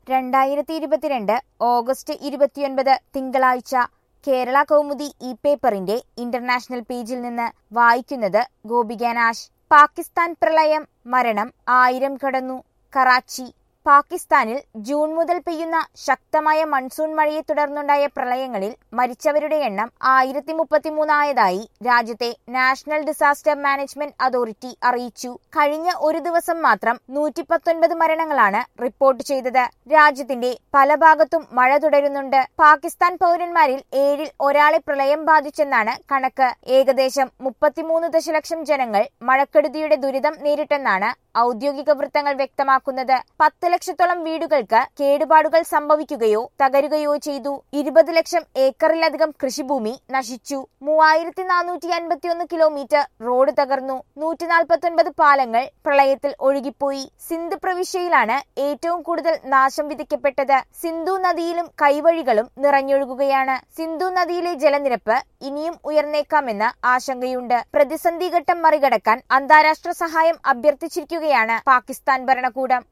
രണ്ടായിരത്തി ഇരുപത്തിരണ്ട് ഓഗസ്റ്റ് ഇരുപത്തിയൊൻപത് തിങ്കളാഴ്ച കേരള കൗമുദി ഇ പേപ്പറിന്റെ ഇന്റർനാഷണൽ പേജിൽ നിന്ന് വായിക്കുന്നത് ഗോപിക നാശ് പാകിസ്ഥാൻ പ്രളയം മരണം ആയിരം കടന്നു കറാച്ചി പാകിസ്ഥാനിൽ ജൂൺ മുതൽ പെയ്യുന്ന ശക്തമായ മൺസൂൺ മഴയെ തുടർന്നുണ്ടായ പ്രളയങ്ങളിൽ മരിച്ചവരുടെ എണ്ണം ആയിരത്തി മുപ്പത്തിമൂന്നായതായി രാജ്യത്തെ നാഷണൽ ഡിസാസ്റ്റർ മാനേജ്മെന്റ് അതോറിറ്റി അറിയിച്ചു കഴിഞ്ഞ ഒരു ദിവസം മാത്രം നൂറ്റി പത്തൊൻപത് മരണങ്ങളാണ് റിപ്പോർട്ട് ചെയ്തത് രാജ്യത്തിന്റെ പല ഭാഗത്തും മഴ തുടരുന്നുണ്ട് പാകിസ്ഥാൻ പൗരന്മാരിൽ ഏഴിൽ ഒരാളെ പ്രളയം ബാധിച്ചെന്നാണ് കണക്ക് ഏകദേശം മുപ്പത്തിമൂന്ന് ദശലക്ഷം ജനങ്ങൾ മഴക്കെടുതിയുടെ ദുരിതം നേരിട്ടെന്നാണ് ഔദ്യോഗിക വൃത്തങ്ങൾ വ്യക്തമാക്കുന്നത് പത്ത് ലക്ഷത്തോളം വീടുകൾക്ക് കേടുപാടുകൾ സംഭവിക്കുകയോ തകരുകയോ ചെയ്തു ഇരുപത് ലക്ഷം ഏക്കറിലധികം കൃഷിഭൂമി നശിച്ചു മൂവായിരത്തി നാനൂറ്റി അൻപത്തിയൊന്ന് കിലോമീറ്റർ റോഡ് തകർന്നു നൂറ്റി നാൽപ്പത്തൊൻപത് പാലങ്ങൾ പ്രളയത്തിൽ ഒഴുകിപ്പോയി സിന്ധ് പ്രവിശ്യയിലാണ് ഏറ്റവും കൂടുതൽ നാശം വിധിക്കപ്പെട്ടത് സിന്ധു നദിയിലും കൈവഴികളും നിറഞ്ഞൊഴുകുകയാണ് സിന്ധു നദിയിലെ ജലനിരപ്പ് ഇനിയും ഉയർന്നേക്കാമെന്ന് ആശങ്കയുണ്ട് പ്രതിസന്ധി ഘട്ടം മറികടക്കാൻ അന്താരാഷ്ട്ര സഹായം അഭ്യർത്ഥിച്ചിരിക്കുകയാണ് പാകിസ്ഥാൻ ഭരണകൂടം